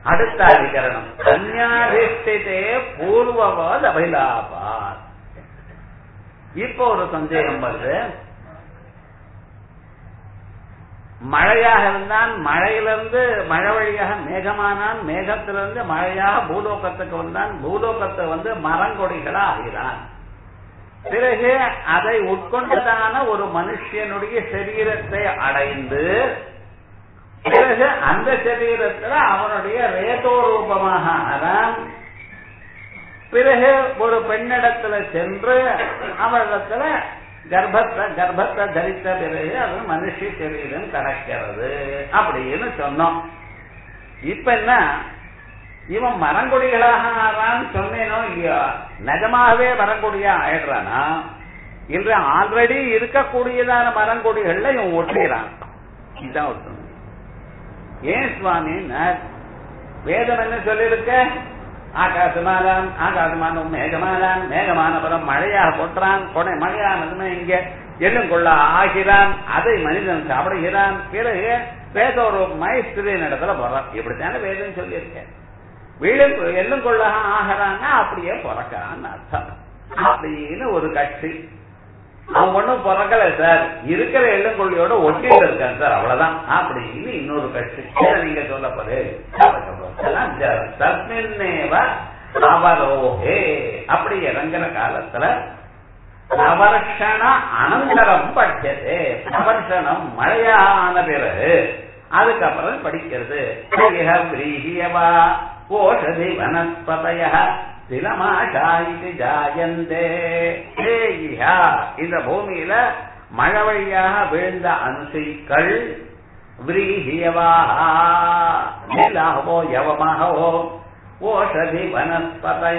அடுத்த அதிகரணம் அந்யாதிஷ்டிதே பூர்வவாத் அபிலாபாத் இப்போ ஒரு சந்தேகம் வருது மழையாக இருந்தான் மழையிலிருந்து மழை வழியாக மேகமானான் மேகத்திலிருந்து மழையாக பூலோகத்துக்கு வந்தான் பூலோகத்தை வந்து மரங்கொடிகளா ஆகிறான் பிறகு அதை உட்கொண்டதான ஒரு மனுஷனுடைய சரீரத்தை அடைந்து பிறகு அந்த சரீரத்துல அவனுடைய ரேதோ ரூபமாக ஆனான் பிறகு ஒரு பெண்ணிடத்துல சென்று அவரிடத்துல கர்ப்பத்தை கர்ப்பத்தை தரித்த பிறகு அது மனுஷ சரீரம் கடக்கிறது அப்படின்னு சொன்னோம் இப்ப என்ன இவன் மரங்கொடிகளாக ஆறான்னு சொன்னேனோ இல்லையோ நிஜமாகவே மரங்கொடியா ஆயிடுறானா இல்ல ஆல்ரெடி இருக்கக்கூடியதான மரங்கொடிகள்ல இவன் ஒட்டுகிறான் இதுதான் ஒட்டு ஏன் சுவாமி வேதம் என்ன சொல்லிருக்க ஆகாசமானான் ஆகாசமான மேகமானான் மேகமானபுரம் மழையாக கொட்டுறான் கொடை மழையானதுமே இங்க எள்ளும் கொள்ள ஆகிறான் அதை மனிதன் சாப்பிடுகிறான் பிறகு வேதோரூபமாய் ஸ்திரீன் இடத்துல போறான் இப்படித்தானே வேதம் சொல்லியிருக்கேன் வீடும் எள்ளும் கொள்ள ஆகிறான்னா அப்படியே பிறக்கிறான்னு அர்த்தம் அப்படின்னு ஒரு கட்சி அவன் ஒண்ணும் பிறக்கல சார் இருக்கிற எள்ளுங்கொள்ளியோட ஒட்டிட்டு இருக்கான் சார் அவ்வளவுதான் அப்படின்னு இன்னொரு கட்சி நீங்க சொல்லப்படு தஸ்மின்னேவ அவரோகே அப்படி இறங்குற காலத்துல நவர்ஷண அனந்தரம் படிச்சது நவர்ஷணம் மழையான பிறகு அதுக்கப்புறம் படிக்கிறது பிரீகியவா ஓஷதி வனஸ்பதய திலமாஷாயிட்டு ஜாயந்தே இந்த பூமியில மழை வழியாக விழுந்த அனுசைக்கள் விரீகியவாகவோ யவமாகவோ ஓஷதி வனஸ்பதய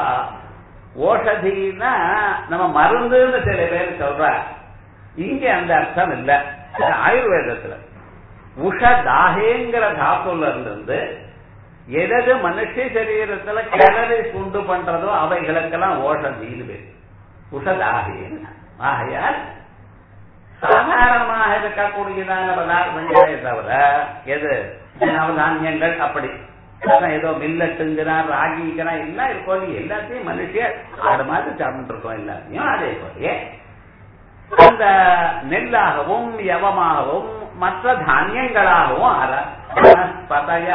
ஓஷதினா நம்ம மருந்துன்னு சில பேர் சொல்ற இங்க அந்த அர்த்தம் இல்ல ஆயுர்வேதத்துல உஷதாகேங்கிற தாத்துல இருந்து எதது மனுஷ சரீரத்துல கிளறி உண்டு பண்றதோ அவைகளுக்கெல்லாம் ஓஷதின்னு பேர் உஷதாகேன்னு ஆகையால் சாதாரணமாக இருக்கக்கூடியதான பதார்த்தங்களே தவிர எது நவதானியங்கள் அப்படி ஏதோ மில்லட்டுங்கிறான் ராகிங்கிறான் எல்லாம் இருக்கும் எல்லாத்தையும் மனுஷ ஆடு மாதிரி சாப்பிட்டு இருக்கோம் எல்லாத்தையும் அதே போலயே அந்த நெல்லாகவும் யவமாகவும் மற்ற தானியங்களாகவும் அற வனஸ்பதய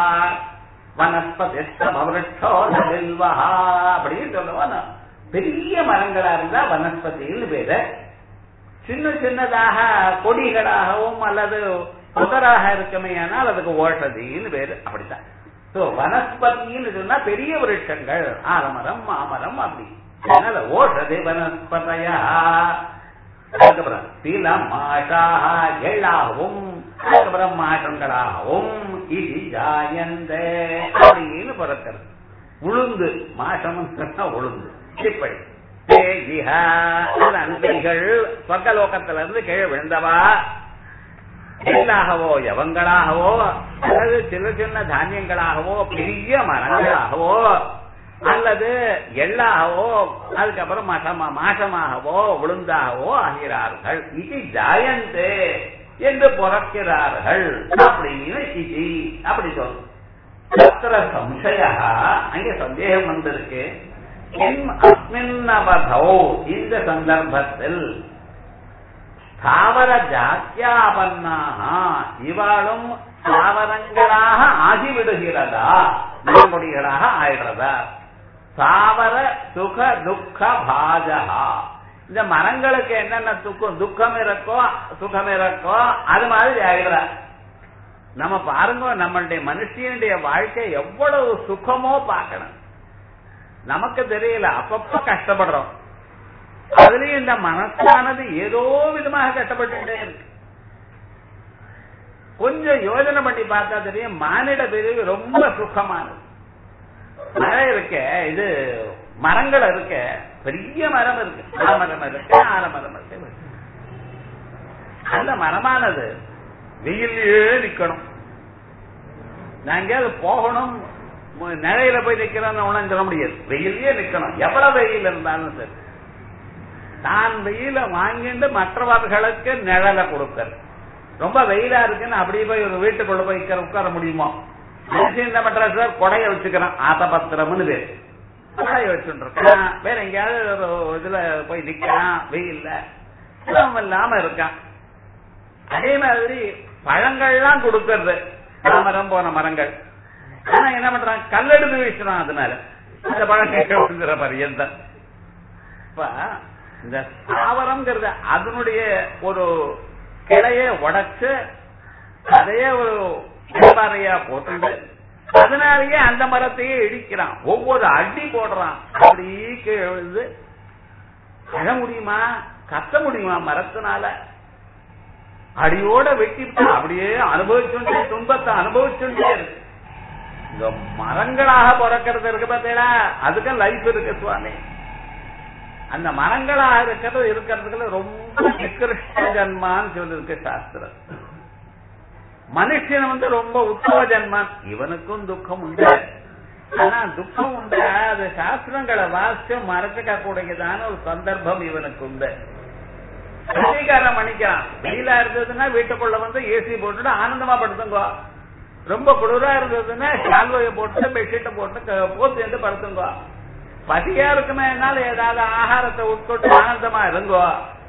வனஸ்பதிஷ்டோல்வா அப்படின்னு சொல்லுவோம் பெரிய மரங்களா இருந்தா வனஸ்பதின்னு பேரு சின்ன சின்னதாக கொடிகளாகவும் அல்லது புதராக இருக்குமே ஆனால் அதுக்கு ஓஷதின்னு பேரு அப்படித்தான் சோ வனஸ்பதின்னு சொன்னா பெரிய விருட்சங்கள் ஆலமரம் மாமரம் அப்படி அதனால ஓஷதி வனஸ்பதையா அதுக்கப்புறம் சில மாஷாக எள்ளாகவும் அதுக்கப்புறம் மாற்றங்களாகவும் இது ஜாயந்தே அப்படின்னு பிறக்கிறது உளுந்து மாசம் சொன்னா உளுந்து இப்படி அன்பிகள் சொர்க்கலோகத்துல இருந்து கீழே விழுந்தவா எள்ளாகவோ யவங்களாகவோ அல்லது சின்ன சின்ன தானியங்களாகவோ பெரிய மரங்களாகவோ அல்லது எள்ளாகவோ அதுக்கப்புறம் மசமா மாசமாகவோ உளுந்தாகவோ ஆகிறார்கள் இது ஜாயந்தே என்று பிறக்கிறார்கள் அப்படின்னு இது அப்படி சொல்லும் தத்திர சம்சய அங்க சந்தேகம் வந்திருக்கு அஸ்மின்னவதோ இந்த சந்தர்ப்பத்தில் ஸ்தாவர ஜாத்தியாபன்னாக இவாளும் ஸ்தாவரங்களாக ஆகிவிடுகிறதா நிலமொழிகளாக ஆயிடுறதா சாவர சுக துக்க பாஜகா இந்த மரங்களுக்கு என்னென்ன துக்கம் துக்கம் இருக்கோ சுகம் இருக்கோ அது மாதிரி ஆகிடுற நம்ம பாருங்க நம்மளுடைய மனுஷனுடைய வாழ்க்கை எவ்வளவு சுகமோ பார்க்கணும் நமக்கு தெரியல அப்பப்ப கஷ்டப்படுறோம் அதுலயும் இந்த மனசானது ஏதோ விதமாக கஷ்டப்பட்டுட்டே இருக்கு கொஞ்சம் யோஜனை பண்ணி பார்த்தா தெரியும் மானிட பிரிவு ரொம்ப சுகமானது மழை இருக்க இது மரங்கள் இருக்க பெரிய மரம் இருக்கு ஆலமரம் இருக்கு ஆலமரம் இருக்கு அந்த மரமானது வெயிலே நிக்கணும் நான் எங்கேயாவது போகணும் நிலையில போய் நிக்கிறோம்னு உணர்ந்து சொல்ல முடியாது வெயிலே நிக்கணும் எவ்வளவு வெயில் இருந்தாலும் சரி தான் வெயில வாங்கிட்டு மற்றவர்களுக்கு நிழலை கொடுக்கறது ரொம்ப வெயிலா இருக்குன்னு அப்படியே போய் ஒரு வீட்டுக்குள்ள போய் உட்கார முடியுமோ மனுஷன் என்ன பண்ற சார் கொடைய வச்சுக்கிறான் ஆத்தபத்திரம்னு பேர் கொடைய வச்சுட்டு இருக்கான் வேற எங்கேயாவது ஒரு இதுல போய் நிக்கிறான் வெயில்ல இடம் இல்லாம இருக்கான் அதே மாதிரி பழங்கள்லாம் கொடுக்கறது மரம் போன மரங்கள் ஆனா என்ன பண்றான் கல்லெடுத்து வீசுறான் அதனால அந்த பழம் கேட்க விழுந்துற பரியந்தம் இப்ப இந்த தாவரம்ங்கிறது அதனுடைய ஒரு கிளைய உடைச்சு அதையே ஒரு வியாபாரையா போட்டு அதனாலேயே அந்த மரத்தையே இடிக்கிறான் ஒவ்வொரு அடி போடுறான் அப்படியே கீழே விழுந்து அழ முடியுமா கத்த முடியுமா மரத்தினால அடியோட வெட்டிட்டு அப்படியே அனுபவிச்சுட்டே துன்பத்தை அனுபவிச்சுட்டே இருக்கு இந்த மரங்களாக பிறக்கிறது இருக்கு பார்த்தீங்களா அதுக்கும் லைஃப் இருக்கு சுவாமி அந்த மரங்களாக இருக்கிறது இருக்கிறதுக்குள்ள ரொம்ப நிகிருஷ்ட ஜன்மான்னு சொல்லிருக்கு சாஸ்திரம் மனுஷன் வந்து ரொம்ப உத்தம ஜன்மான் இவனுக்கும் துக்கம் உண்டு ஆனா துக்கம் உண்டு அது சாஸ்திரங்களை வாசிச்சு மறைச்சுக்க கூடியதான ஒரு சந்தர்ப்பம் இவனுக்கு உண்டு அங்கீகாரம் பண்ணிக்கிறான் வெயிலா இருந்ததுன்னா வீட்டுக்குள்ள வந்து ஏசி போட்டுட்டு ஆனந்தமா படுத்துங்கோ ரொம்ப குளிரா இருந்ததுன்னா சால்வையை போட்டு பெட்ஷீட்டை போட்டு போத்து வந்து படுத்துங்கோ பசியா இருக்குமே என்னால ஏதாவது ஆகாரத்தை உட்கொண்டு ஆனந்தமா இருங்கோ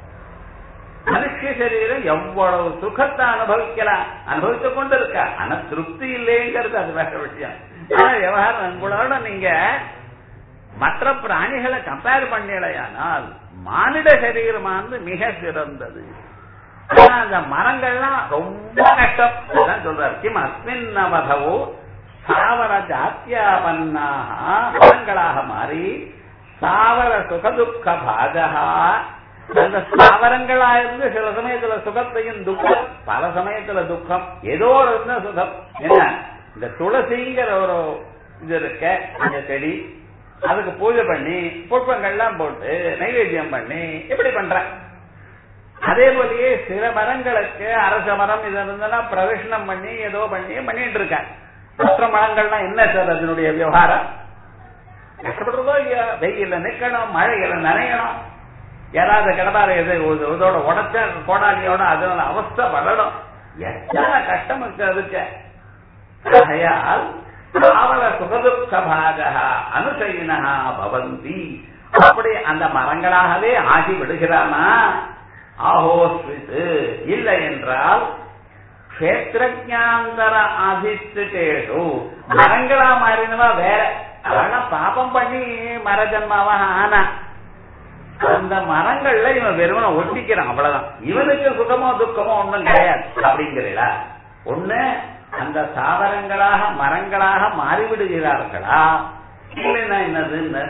மனுஷ சரீரம் எவ்வளவு சுகத்தை அனுபவிக்கலாம் அனுபவித்து கொண்டு இருக்கா ஆனா திருப்தி இல்லைங்கிறது அது வேற விஷயம் ஆனா விவகாரம் உங்களோட நீங்க மற்ற பிராணிகளை கம்பேர் பண்ணலையானால் மானிட சரீரமானது மிக சிறந்தது ஆனா அந்த மரங்கள்லாம் ரொம்ப கஷ்டம் அதான் சொல்றாரு கிம் அஸ்மின் நவதவோ சாவர ஜாத்தியாபன்னாக மரங்களாக மாறி சாவர சுகதுக்க பாகா அந்த ஸ்தாவரங்களா இருந்து சில சமயத்துல சுகத்தையும் துக்கம் பல சமயத்துல துக்கம் ஏதோ ஒரு இருந்த சுகம் என்ன இந்த துளசிங்கிற ஒரு இது இருக்க அந்த செடி அதுக்கு பூஜை பண்ணி புஷ்பங்கள்லாம் போட்டு நைவேத்தியம் பண்ணி இப்படி பண்ற அதே போலயே சில மரங்களுக்கு அரச மரம் இது இருந்தனா பிரவேசனம் பண்ணி ஏதோ பண்ணி பண்ணிட்டு இருக்கேன் மற்ற மரங்கள்லாம் என்ன சார் அதனுடைய விவகாரம் கஷ்டப்படுறதோ இல்லையா வெயில நிக்கணும் மழையில நனையணும் யாராவது கிடப்பாரு எது இதோட உடச்ச கோடாலியோட அதனால அவஸ்தை படணும் எத்தனை கஷ்டம் இருக்கு அதுக்கு ஆகையால் காவல சுகதுக்க பாக அனுசயினா பவந்தி அப்படி அந்த மரங்களாகவே ஆகி விடுகிறானா ஆஹோஸ்வித்து இல்லை என்றால் கஷேத்திரஜாந்தர அதிஷ்டேஷு மரங்களா மாறினவா வேற அதெல்லாம் பாபம் பண்ணி மர ஜன்மாவாக ஆனா அந்த மரங்கள்ல இவன் வெறுமனை ஒட்டிக்கிறான் அவ்வளவுதான் இவனுக்கு சுகமோ துக்கமோ ஒண்ணும் கிடையாது அப்படிங்கிறீங்களா ஒண்ணு அந்த சாதனங்களாக மரங்களாக மாறிவிடுகிறார்களா இல்லைன்னா என்னதுன்னு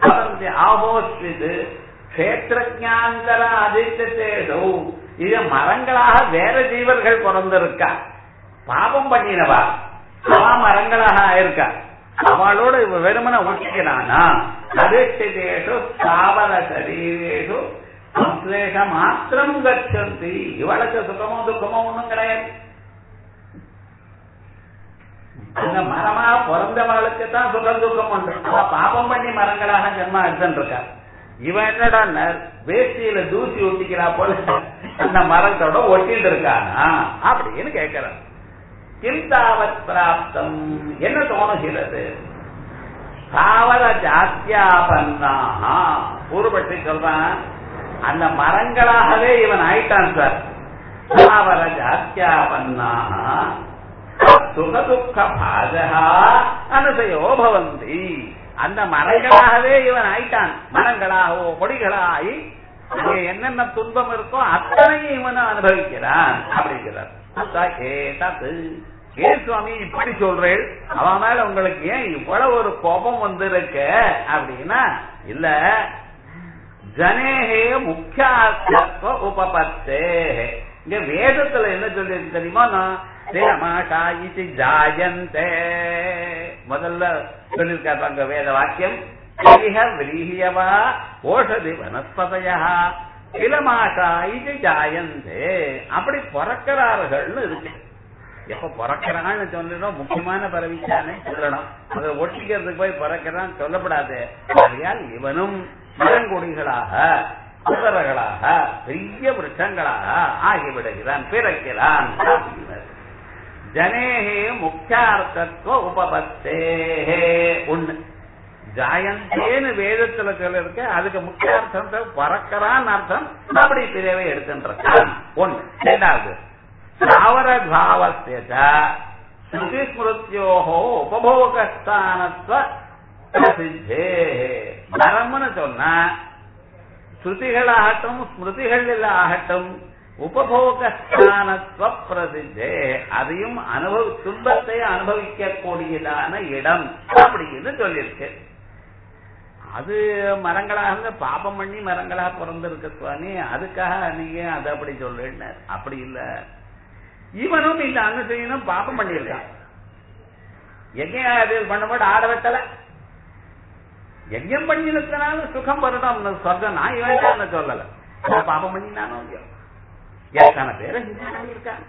ஆபோஸ்து கஷேத்திரஜாந்தர அதிர்ஷ்டேஷோ இது மரங்களாக வேற ஜீவர்கள் பிறந்திருக்கா பாபம் பண்ணினவா அவன் மரங்களாக ஆயிருக்கா அவளோட வெறுமனை ஒட்டிக்கிறானா அதிர்ஷ்டேஷு ஸ்தாவர சரீரேஷு சம்ஸ்லேஷ மாத்திரம் கச்சந்தி இவளுக்கு சுகமோ துக்கமோ ஒண்ணும் கிடையாது அந்த மரமா பிறந்தவளுக்கு தான் சுகம் துக்கம் உண்டு அவ பாபம் பண்ணி மரங்களாக ஜென்மா எடுத்துட்டு இருக்கா இவன் என்னடா வேஷ்டியில தூசி ஒட்டிக்கிறா போல அந்த மரத்தோட ஒட்டிட்டு இருக்கானா அப்படின்னு கேட்கிறான் கிந்தாவத் பிராப்தம் என்ன தோணுகிறது சாவர ஜாத்தியாபன்னாக பூர்வபட்சி சொல்றான் அந்த மரங்களாகவே இவன் ஆயிட்டான் சார் சாவர ஜாத்தியாபன்னாக சுகதுக்க பாஜகா அனுசையோ பவந்தி அந்த மரங்களாகவே இவன் ஆயிட்டான் மரங்களாகவோ கொடிகளாகி அங்கே என்னென்ன துன்பம் இருக்கோ அத்தனையும் இவன் அனுபவிக்கிறான் அப்படிங்கிறார் ஏன் சுவாமி இப்படி சொல்றேன் அவன் மேல உங்களுக்கு ஏன் இவ்வளவு ஒரு கோபம் வந்திருக்க அப்படின்னா இல்ல ஜனேகே முக்கிய உபபத்தே இங்க வேதத்துல என்ன சொல்லி தெரியுமா தேமாஷா இது ஜாயந்தே முதல்ல சொல்லியிருக்காரு அங்க வேத வாக்கியம் விரீஹியவா ஓஷதி வனஸ்பதையா இளமாஷா இது ஜாயந்தே அப்படி பிறக்கிறார்கள்னு இருக்கு எப்ப பிறக்கிறான்னு சொல்லணும் முக்கியமான பரவிச்சானே சொல்லணும் அதை ஒட்டிக்கிறதுக்கு போய் பிறக்கிறான் சொல்லப்படாது ஆகையால் இவனும் மரங்கொடிகளாக குதிரர்களாக பெரிய விருட்சங்களாக ஆகிவிடுகிறான் பிறக்கிறான் ஜனேகே முக்கியார்த்தத்துவ உபபத்தேஹே ஒண்ணு ஜாயந்தேன்னு வேதத்துல சொல்லிருக்கு அதுக்கு முக்கிய அர்த்தம் பறக்கிறான் அர்த்தம் அப்படி பிரிவை எடுத்துன்றான் ஒண்ணு ரெண்டாவது தாவர பாவஸ்ய ஸ்ருதி ஸ்மிருத்தியோகோ உபபோகஸ்தானத்துவ பிரசித்தே மரம்னு சொன்னா ஸ்ருதிகளாகட்டும் ஸ்மிருதிகளில் ஆகட்டும் உபபோகஸ்தானத்துவ பிரசித்தே அதையும் அனுபவ துன்பத்தை அனுபவிக்கக்கூடியதான இடம் அப்படின்னு சொல்லியிருக்கு அது மரங்களாக இருந்து பாபம் பண்ணி மரங்களாக பிறந்திருக்க சுவாமி அதுக்காக நீங்க அதை அப்படி சொல்றேன்னு அப்படி இல்ல இவனும் இந்த அனுசையனும் பாபம் பண்ணியிருக்கான் எங்கேயும் பண்ணும்போது ஆட வெட்டல யஜ்யம் பண்ணினதுனால சுகம் வரணும் சொர்க்கம் நான் இவன் சொல்லல பாபம் பண்ணினானோ இல்லையோ எத்தனை பேர் இருக்காங்க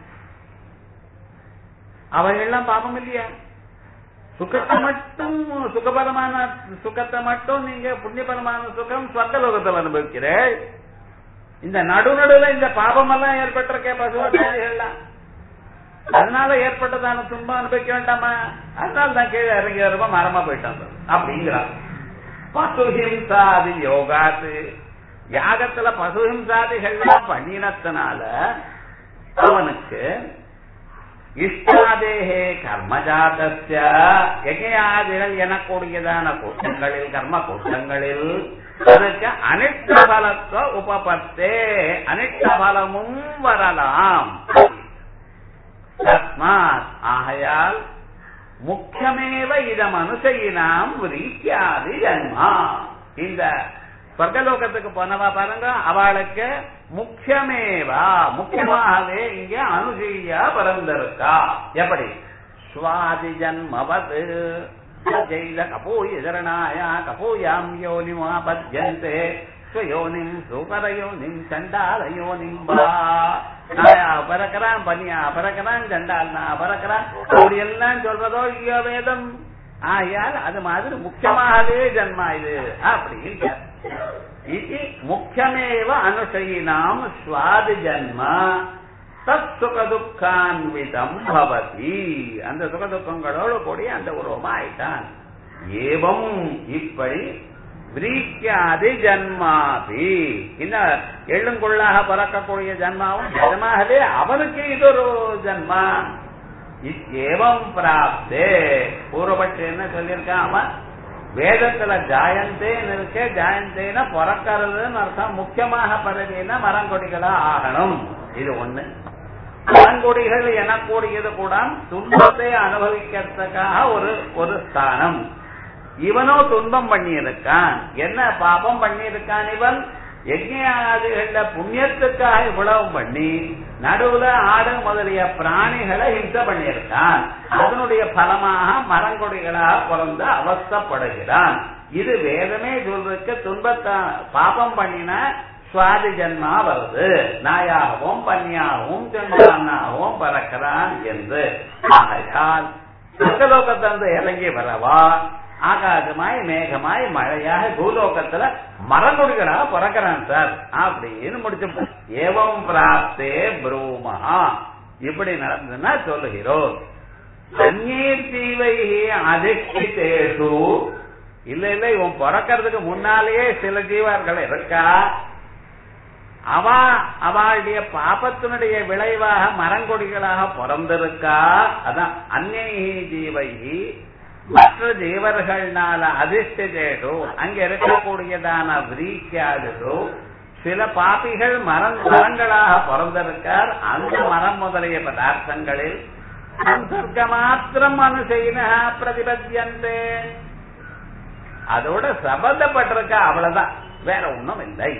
அவைகள்லாம் பாபம் இல்லையா சுகத்தை மட்டும் சுகபரமான சுகத்தை மட்டும் நீங்க புண்ணியபரமான சுகம் சொர்க்கலோகத்தில் அனுபவிக்கிறேன் இந்த நடுநடுல இந்த பாபம் எல்லாம் ஏற்பட்டிருக்கே பசுவெல்லாம் அதனால ஏற்பட்டதான துன்பம் அனுபவிக்க வேண்டாமா அதனால தான் கீழே இறங்கி வரப்ப மரமா போயிட்டான் அப்படிங்கிறான் பசுஹிம்சாதி யோகாத்து யாகத்துல பசுஹிம்சாதிகள்லாம் பண்ணினத்தினால அவனுக்கு இஷ்டாதேகே கர்மஜாதஸ்ய எகையாதிகள் எனக்கூடியதான கூட்டங்களில் கர்ம கூட்டங்களில் அதுக்கு அனிஷ்ட பலத்துவ உபபத்தே அனிஷ்ட பலமும் வரலாம் தஸ்மாத் ஆகையால் முக்கியமேவ இதம் அனுசையினாம் ரீத்தியாதி ஜன்மா இந்த சொர்க்கலோகத்துக்கு போனவா பாருங்க அவளுக்கு முக்கியமேவா முக்கியமாகவே இங்க அனுசையா பிறந்திருக்கா எப்படி சுவாதி ஜன்மவது ஜெயில கபூய சரணாயா கபூயாம் யோனிமா பத்யந்தே ஸ்வயோனிம் சூகரயோனிம் சண்டாலயோனிம் பா நாயா பறக்கிறான் பனியா பறக்கிறான் சண்டால்னா பறக்கிறான் அப்படி எல்லாம் சொல்றதோ இல்லையோ வேதம் ஆகையால் அது மாதிரி முக்கியமாகவே ஜன்மா இது அப்படின்னு இது முக்கியமேவ அனுசயினாம் சுவாதி ஜன்ம தத் சுகதுக்கான்விதம் பவதி அந்த சுகதுக்கங்களோடு கூடிய அந்த உருவமா ஆயிட்டான் ஏவம் இப்படி விரீக்கியாதி ஜன்மாபி இந்த எள்ளுங்குள்ளாக பறக்கக்கூடிய ஜன்மாவும் நிஜமாகவே அவனுக்கு இது ஒரு ஜன்மா ஏவம் பிராப்தே பூர்வபட்சி என்ன சொல்லியிருக்கான் அவன் வேதத்துல ஜாயந்தேன்னு இருக்க ஜாயந்தேன பிறக்கிறதுன்னு அர்த்தம் முக்கியமாக பிறகுனா மரங்கொடிகளா ஆகணும் இது ஒண்ணு மரங்கொடிகள் எனக்கூடியது கூட துன்பத்தை அனுபவிக்கிறதுக்காக ஒரு ஒரு ஸ்தானம் இவனோ துன்பம் பண்ணியிருக்கான் என்ன பாபம் பண்ணியிருக்கான் இவன் யஜ்யாதிகள புண்ணியத்துக்காக இவ்வளவு பண்ணி நடுவுல ஆடு முதலிய பிராணிகளை ஹிம்சை பண்ணியிருக்கான் அதனுடைய பலமாக மரங்கொடிகளாக பிறந்து அவஸ்தப்படுகிறான் இது வேதமே சொல்றதுக்கு துன்பத்தை பாபம் பண்ணின சுவாதி ஜன்மா வருது நாயாகவும் பன்னியாகவும் சென்றானாகவும் பறக்கிறான் என்று ஆகையால் சொர்க்கலோகத்திலிருந்து இறங்கி வரவா ஆகாசமாய் மேகமாய் மழையாக பூலோகத்துல மரங்கொடிகளாக பிறக்கிறான் சார் அப்படின்னு முடிச்சு ஏவம் பிராப்தே புரூமஹா இப்படி நடந்ததுன்னா சொல்லுகிறோம் அந்நீர் தீவை அதிஷ்டித்தேஷு இல்ல இல்ல இவன் பிறக்கிறதுக்கு முன்னாலேயே சில ஜீவர்கள் இருக்கா அவ அவளுடைய பாபத்தினுடைய விளைவாக மரங்கொடிகளாக பிறந்திருக்கா அதான் அந்நேகி ஜீவைகி மற்ற ஜீவர்கள்னால அதிர்ஷ்டேடு அங்க இருக்கக்கூடியதான விரீக்கியாதோ சில பாப்பிகள் மரம் மரங்களாக பிறந்திருக்கார் அந்த மரம் முதலிய பதார்த்தங்களில் சம்சர்க்க மாத்திரம் அனுசெய்ன பிரதிபத்தியந்தே அதோட சபந்தப்பட்டிருக்கா அவ்வளவுதான் வேற ஒண்ணும் இல்லை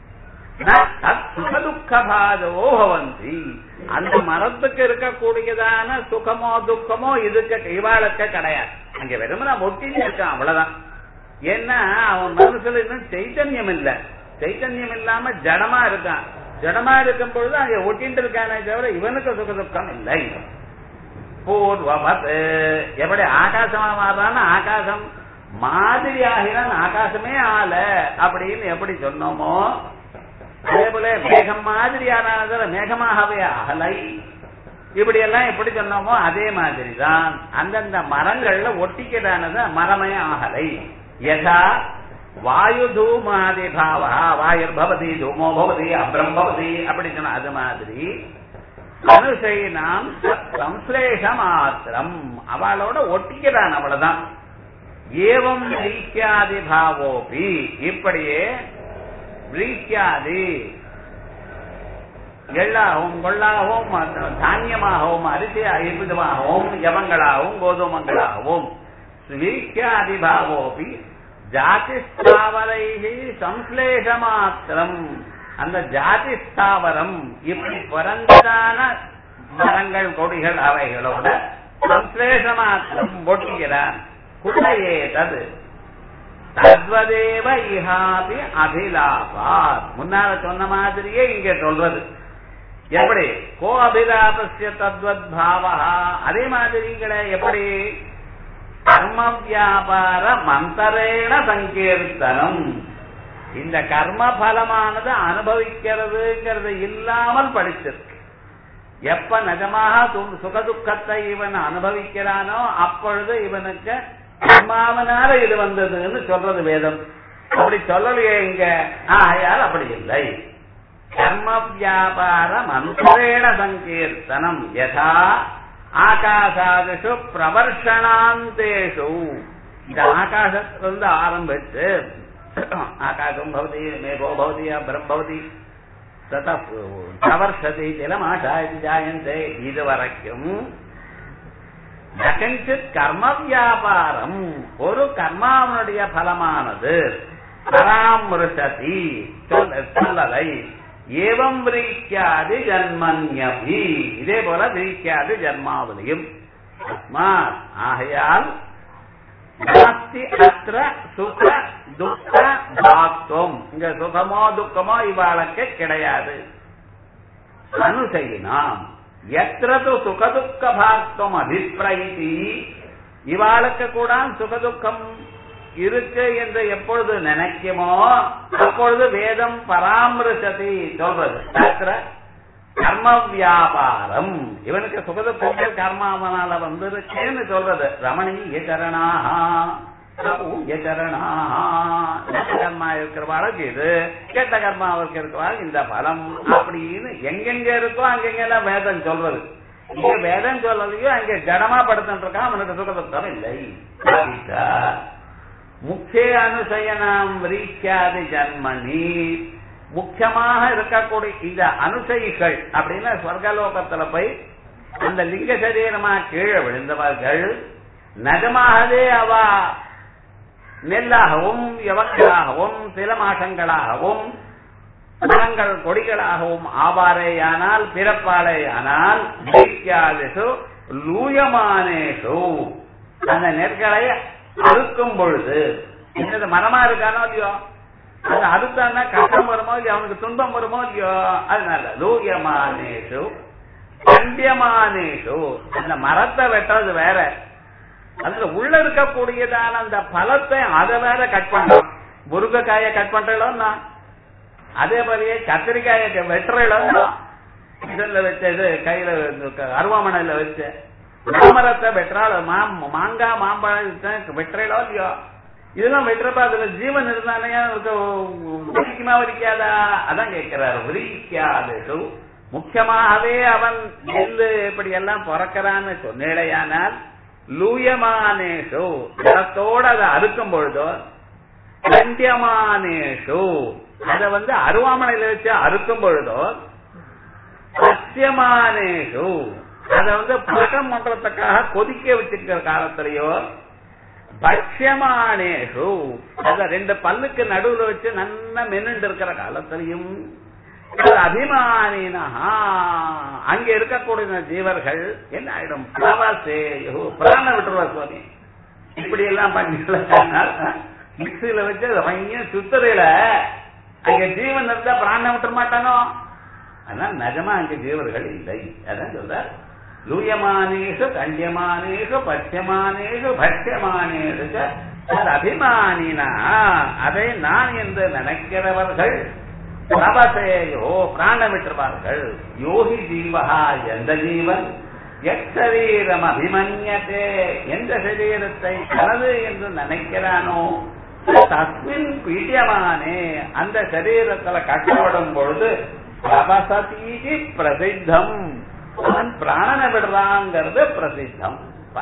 சுகதுக்கபாதோ பவந்தி அந்த மரத்துக்கு இருக்கக்கூடியதான சுகமோ துக்கமோ இதுக்கு இவாளுக்கு கிடையாது அங்க வெறுமனா ஒட்டின்னு இருக்கான் அவ்வளவுதான் ஏன்னா அவன் மனசுல இன்னும் சைத்தன்யம் இல்ல சைத்தன்யம் இல்லாம ஜடமா இருக்கான் ஜடமா இருக்கும் பொழுது அங்க ஒட்டிட்டு இருக்கானே தவிர இவனுக்கு சுக துக்கம் இல்லை பூர்வபத் எப்படி ஆகாசமா மாறான்னு ஆகாசம் மாதிரி ஆகிறான் ஆகாசமே ஆல அப்படின்னு எப்படி சொன்னோமோ அதே போல மேகம் மாதிரியான மேகமாகவே அகலை இப்படி எல்லாம் எப்படி சொன்னோமோ அதே மாதிரி தான் அந்தந்த மரங்கள்ல ஒட்டிக்கதானது மரமே ஆகலை யதா வாயு தூமாதி பாவா வாயுர் பவதி தூமோ பவதி அப்ரம் பவதி அப்படி சொன்ன அது மாதிரி அனுசைனாம் சம்ஸ்லேஷ மாத்திரம் அவளோட ஒட்டிக்கிறான் அவ்வளவுதான் ஏவம் ரீக்கியாதி பாவோபி இப்படியே ரீக்கியாதி எள்ளாகவும் கொள்ளாகவும் தானியமாகவும் அரிசி அரிபிதமாகவும் யவங்களாகவும் கோதுமங்களாகவும் ரீக்கியாதி பாவோபி ஜாதி ஸ்தாவரைகி சம்ஸ்லேஷ மாத்திரம் அந்த ஜாதி ஸ்தாவரம் இப்படி பிறந்ததான மரங்கள் கொடிகள் அவைகளோட சம்ஸ்லேஷ மாத்திரம் ஒட்டுகிறான் குடையே தது தத்வதேவ இஹாபி அபிலாபாத் முன்னால சொன்ன மாதிரியே இங்க சொல்றது எப்படி கோ அபிலாபஸ்ய தத்வத் பாவா அதே மாதிரிங்களே எப்படி கர்ம வியாபார மந்தரேண சங்கீர்த்தனம் இந்த கர்ம பலமானது அனுபவிக்கிறதுங்கிறது இல்லாமல் படிச்சிருக்கு எப்ப நிஜமாக சுகதுக்கத்தை இவன் அனுபவிக்கிறானோ அப்பொழுது இவனுக்கு கர்மாவனால இது வந்ததுன்னு சொல்றது வேதம் அப்படி சொல்லலையே இங்க ஆகையால் அப்படி இல்லை கர்ம வியாபார மந்திரேண சங்கீர்த்தனம் யதா ஆகாசாதிஷு பிரவர்ஷனாந்தேஷு இந்த ஆகாசத்திலிருந்து ஆரம்பிச்சு ஆகாசம் பவதி மேகோ பவதி அபரம் பவதி தத பிரவர்ஷதி ஜலமாஷா ஜாயந்தே இது வரைக்கும் நகஞ்சித் கர்ம வியாபாரம் ஒரு கர்மாவனுடைய பலமானது பராமரிசதி சொல்லலை ஏவம் விரீக்கியாது ஜன்மன்யபி இதே போல விரீக்கியாது ஜன்மாவலியும் ஆகையால் நாஸ்தி அத்திர சுக துக்க பாக்துவம் இங்க சுகமோ துக்கமோ இவாளுக்கு கிடையாது அனுசையினாம் எத்திரது சுகதுக்க பாக்துவம் அபிப்பிரயி இவாளுக்கு கூட சுகதுக்கம் இருக்கு என்று எப்பொழுது நினைக்குமோ அப்பொழுது வேதம் பராமரிசதி சொல்றது சாஸ்திர கர்ம வியாபாரம் இவனுக்கு சுகதுக்கங்கள் கர்மாவனால வந்திருக்கேன்னு சொல்றது ரமணீய சரணாகா கர்மா இருக்கிறவாளுக்கு இது கெட்ட கர்மாவுக்கு இருக்கிறவாளுக்கு இந்த பலம் அப்படின்னு எங்கெங்க இருக்கோ அங்கெங்கெல்லாம் வேதம் சொல்றது இங்க வேதம் சொல்லலையோ அங்க ஜடமா படுத்துட்டு இருக்கான் அவனுக்கு சுகதுக்கம் இல்லை முக்கிய அனுசயனம் ரீக்காது ஜன்மணி முக்கியமாக இருக்கக்கூடிய இந்த அனுசயிகள் அப்படின்னா ஸ்வர்கலோகத்துல போய் அந்த லிங்க சரீரமா கீழே விழுந்தவர்கள் நிஜமாகவே அவ நெல்லாகவும் யவங்களாகவும் சில மாசங்களாகவும் மரங்கள் கொடிகளாகவும் ஆவாரேயானால் பிறப்பாளேயானால் லூயமானேஷு அந்த நெற்களை அறுக்கும் பொழுது என்னது மரமா இருக்கானோ இல்லையோ அது அறுத்தான்னா கஷ்டம் வருமோ இல்லையோ அவனுக்கு துன்பம் வருமோ இல்லையோ அதனால லூயமானேஷு கண்டியமானேஷு அந்த மரத்தை வெட்டுறது வேற அதுல உள்ள இருக்கக்கூடியதான அந்த பழத்தை அதை வேற கட் பண்றோம் முருங்கைக்காய கட் பண்றோம்னா அதே மாதிரியே கத்திரிக்காய வெட்டுறோம் இதுல வச்ச இது கையில அருவாமனையில வச்ச மாமரத்தை வெட்டுறாள் மாங்காய் மாம்பழம் வெட்டுறோ இல்லையோ இதெல்லாம் வெட்டுறப்ப அதுல ஜீவன் இருந்தானே வலிக்குமா வலிக்காதா அதான் கேட்கிறாரு விரிக்காது முக்கியமாகவே அவன் நெல்லு இப்படி எல்லாம் பிறக்கிறான்னு சொன்னேடையானால் லூயமானேஷு ஜலத்தோட அதை அறுக்கும் பொழுதோ கண்டியமானேஷு அதை வந்து அருவாமனையில வச்சு அறுக்கும் பொழுதோ சத்தியமானேஷு அதை வந்து பழக்கம் பண்றதுக்காக கொதிக்க வச்சிருக்கிற காலத்திலேயோ பட்சியமானேஷு அத ரெண்டு பல்லுக்கு நடுவுல வச்சு நல்லா மென்னுட்டு இருக்கிற காலத்திலையும் அபிமானினா அங்க இருக்கக்கூடிய ஜீவர்கள் என்ன ஆயிடும் பிரவாசேயோ பிராண விட்டுருவா சுவாமி இப்படி எல்லாம் பண்ணி மிக்சியில வச்சு பையன் சுத்தரையில அங்க ஜீவன் இருந்தா பிராண விட்டுற மாட்டானோ அதனால நிஜமா அங்க ஜீவர்கள் இல்லை அதான் சொல்ற லூயமானேஷு கண்யமானேஷு பட்சியமானேஷு பட்சியமானேஷு அபிமானினா அதை நான் என்று நினைக்கிறவர்கள் பிரபசேயோ பிராணம் விட்டுருவார்கள் யோகி ஜீவகா எந்த ஜீவன் எச்சரீரம் அபிமன்யத்தே எந்த சரீரத்தை தனது என்று நினைக்கிறானோ தஸ்மின் பீட்டியமானே அந்த சரீரத்துல கட்டப்படும் பொழுது பிரபசதீதி பிரசித்தம் அவன் பிராணனை விடுறாங்கிறது பிரசித்தம்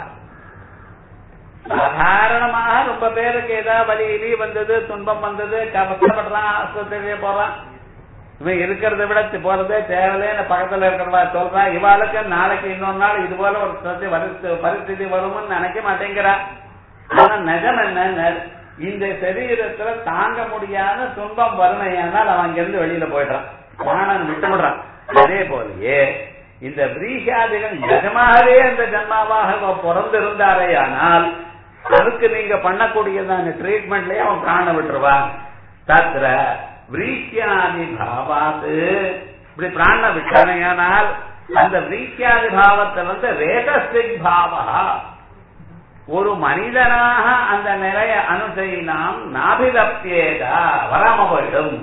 சாதாரணமாக ரொம்ப பேருக்கு ஏதாவது வலி இலி வந்தது துன்பம் வந்தது கஷ்டப்படுறான் ஆஸ்பத்திரியே போறான் இவன் இருக்கிறத விட போறதே தேவையில்லைன்னு பக்கத்துல இருக்கிறவா சொல்றான் இவாளுக்கு நாளைக்கு இன்னொரு நாள் இது போல ஒரு பரிஸ்திதி வரும்னு நினைக்க மாட்டேங்கிறா ஆனா நிஜம் என்ன இந்த சரீரத்துல தாங்க முடியாத துன்பம் வறுமையானால் அவன் அங்கிருந்து வெளியில போயிடுறான் பிராணன் விட்டுவிடுறான் அதே போலயே இந்த பிரீஷாதிகள் நிஜமாகவே அந்த ஜன்மாவாக பிறந்திருந்தாரே ஆனால் அதுக்கு நீங்க பண்ணக்கூடியதான ட்ரீட்மெண்ட்லயே அவன் பிராண விட்டுருவான் தத்திர விரீக்கியாதி பாவாத்து இப்படி பிராண விட்டானையானால் அந்த விரீக்கியாதி பாவத்தை வந்து ரேகஸ்திக் பாவா ஒரு மனிதனாக அந்த நிலைய அனுசையினாம் நாபிலப்பியேதா வராம போயிடும்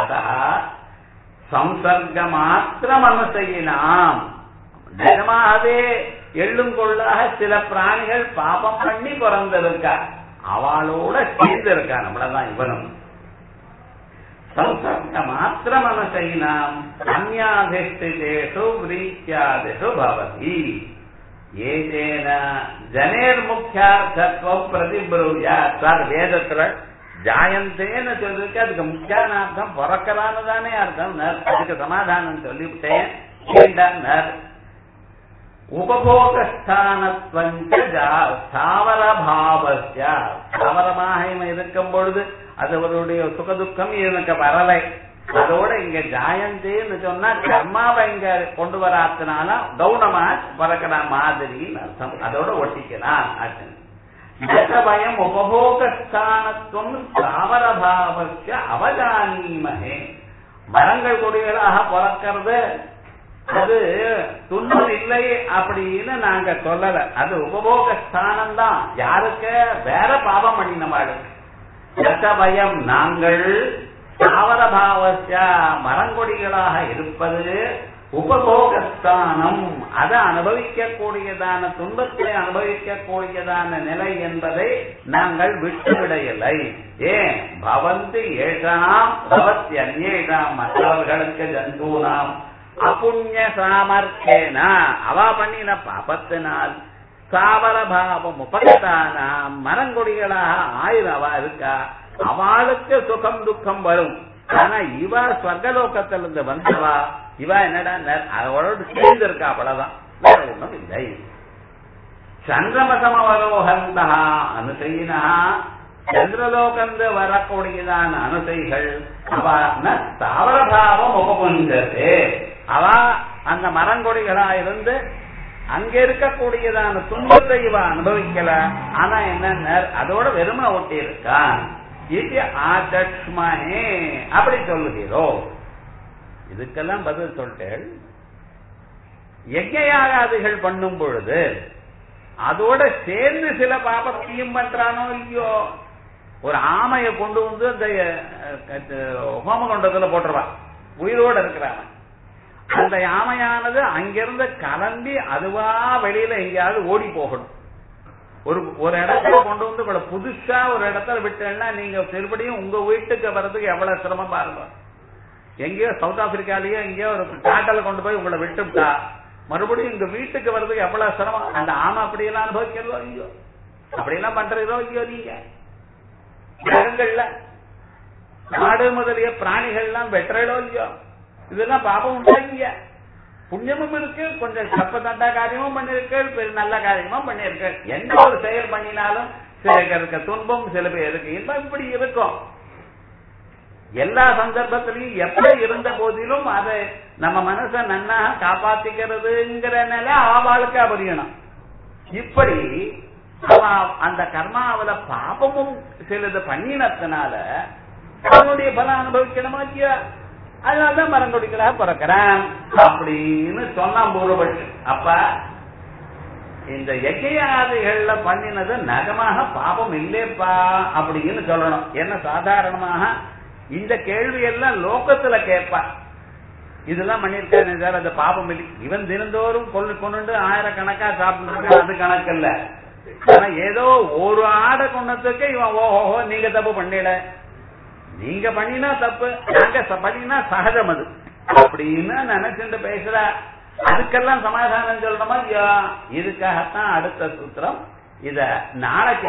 சம்சர்க்க மாத்திரம் அனுசையினாம் நிஜமாகவே எள்ளும் கொள்ளாக சில பிராணிகள் பாபம் பண்ணி பிறந்திருக்கா அவளோட சேர்ந்திருக்கா நம்மளதான் இவனும் சம்சர்க்க மாத்திரம் அனுசைனாம் அந்யாதிஷ்டிதேஷு விரீத்தியாதிஷு பவதி ஏதேன ஜனேர்முக்கியார்த்தத்துவம் பிரதிபிரூயா சார் வேதத்துல ஜாயந்தேன்னு சொல்லிருக்கு அதுக்கு முக்கியான அர்த்தம் பிறக்கிறான்னு தானே அர்த்தம் அதுக்கு சமாதானம் சொல்லிவிட்டேன் உபபோகஸ்தானத்வஞ்ச ஸ்தாவர பாவஸ்ய ஸ்தாவரமாக இவன் இருக்கும் பொழுது அது அவருடைய சுகதுக்கம் இவனுக்கு வரலை அதோட இங்க ஜாயந்தேன்னு சொன்னா கர்மாவை இங்க கொண்டு வராத்தினால கவுனமா பறக்கிற மாதிரின்னு அர்த்தம் அதோட ஒட்டிக்கலாம் பயம் உபபோகஸ்தானத்துவம் ஸ்தாவர பாவஸ்ய அவஜானீமகே மரங்கள் கொடிகளாக பிறக்கிறது அது துன்பம் இல்லை அப்படின்னு நாங்க சொல்லல அது உபபோகஸ்தானம் தான் யாருக்கு வேற பாவம் பண்ணினவாளுக்கு பயம் நாங்கள் தாவர பாவசிய மரங்கொடிகளாக இருப்பது உபபோகஸ்தானம் அதை அனுபவிக்க கூடியதான துன்பத்தை அனுபவிக்க கூடியதான நிலை என்பதை நாங்கள் விட்டுவிடையில்லை ஏன் பவந்து ஏஷாம் பவத்தி அந்நேஷாம் மற்றவர்களுக்கு ஜந்தூனாம் அப்புண்ணிய சாமர்த்தேனா அவ பண்ணின பாபத்தினால் சாவர பாவம் உபகதானாம் மரங்கொடிகளாக ஆயுதம் அவ இருக்கா அவளுக்கு சுகம் துக்கம் வரும் ஆனா இவ ஸ்வர்கலோகத்திலிருந்து வந்தவா இவ என்னடா அவளோடு சேர்ந்து இருக்கா அவ்வளவுதான் வேற ஒண்ணும் இல்லை சந்திரமசமவரோகந்தா அனுசையினா சந்திரலோகந்து வரக்கூடியதான அனுசைகள் அவ தாவரபாவம் உபபுஞ்சது அவ அந்த மரங்கொடிகளா இருந்து அங்க இருக்கக்கூடியதான துன்பத்தை இவ அனுபவிக்கல ஆனா என்ன அதோட வெறுமை ஒட்டி இருக்கான் இது ஆதக்ஷ்மஹே அப்படி சொல்லுகிறோம் இதுக்கெல்லாம் பதில் சொல்லிட்டேன் யஜ்யாகாதிகள் பண்ணும் பொழுது அதோட சேர்ந்து சில பாபத்தையும் பண்றானோ இல்லையோ ஒரு ஆமையை கொண்டு வந்து அந்த ஹோமகுண்டத்துல போட்டுருவான் உயிரோட இருக்கிறான் அந்த ஆமையானது அங்கிருந்து கலம்பி அதுவா வெளியில எங்கேயாவது ஓடி போகணும் ஒரு ஒரு இடத்துல கொண்டு வந்து இவ்வளவு புதுசா ஒரு இடத்துல விட்டேன்னா நீங்க திருப்படியும் உங்க வீட்டுக்கு வர்றதுக்கு எவ்வளவு சிரமம் பாருங்க எங்கேயோ சவுத் ஆப்பிரிக்காலயோ எங்கேயோ ஒரு காட்டல கொண்டு போய் உங்களை விட்டுவிட்டா மறுபடியும் உங்க வீட்டுக்கு வர்றதுக்கு எவ்வளவு சிரமம் அந்த ஆமை அப்படியெல்லாம் அனுபவிக்கிறதோ ஐயோ அப்படியெல்லாம் பண்றதோ ஐயோ நீங்க கிரகங்கள்ல நாடு முதலிய பிராணிகள்லாம் வெட்டுறதோ இல்லையோ இதெல்லாம் பாபம் உண்டாங்க புண்ணியமும் இருக்கு கொஞ்சம் தப்ப தண்டா காரியமும் பண்ணிருக்கு நல்ல காரியமும் பண்ணிருக்கு எந்த ஒரு செயல் பண்ணினாலும் சில பேருக்கு துன்பம் சில பேருக்கு இன்பம் இப்படி இருக்கும் எல்லா சந்தர்ப்பத்திலையும் எப்படி இருந்த போதிலும் அதை நம்ம மனச நன்னா காப்பாத்திக்கிறதுங்கிற நிலை ஆவாளுக்கா புரியணும் இப்படி அந்த கர்மாவில பாபமும் சிலது பண்ணினத்தினால அவனுடைய பலம் அனுபவிக்கணுமா இல்லையா அதனாலதான் மரங்கொடிகளாக பிறக்கிறேன் அப்படின்னு சொன்னான் பூர்வபட்சி அப்ப இந்த யஜ்யாதிகள்ல பண்ணினது நகமாக பாபம் இல்லேப்பா அப்படின்னு சொல்லணும் என்ன சாதாரணமாக இந்த கேள்வி எல்லாம் லோகத்துல கேட்பா இதெல்லாம் பண்ணிருக்கானே சார் அது பாபம் இல்லை இவன் தினந்தோறும் கொண்டு கொண்டு ஆயிரக்கணக்கா சாப்பிட்டு அது கணக்கு இல்ல ஆனா ஏதோ ஒரு ஆடை கொண்டதுக்கு இவன் ஓஹோ நீங்க தப்பு பண்ணிட நீங்க பண்ணினா தப்பு நாங்க ச- பண்ணினா சகஜம் அது அப்படின்னு நினைச்சுட்டு பேசுற அதுக்கெல்லாம் சமாதானம் சொல்லணுமா இல்லையா? இதுக்காகத்தான் அடுத்த சூத்திரம் இத நாளைக்கு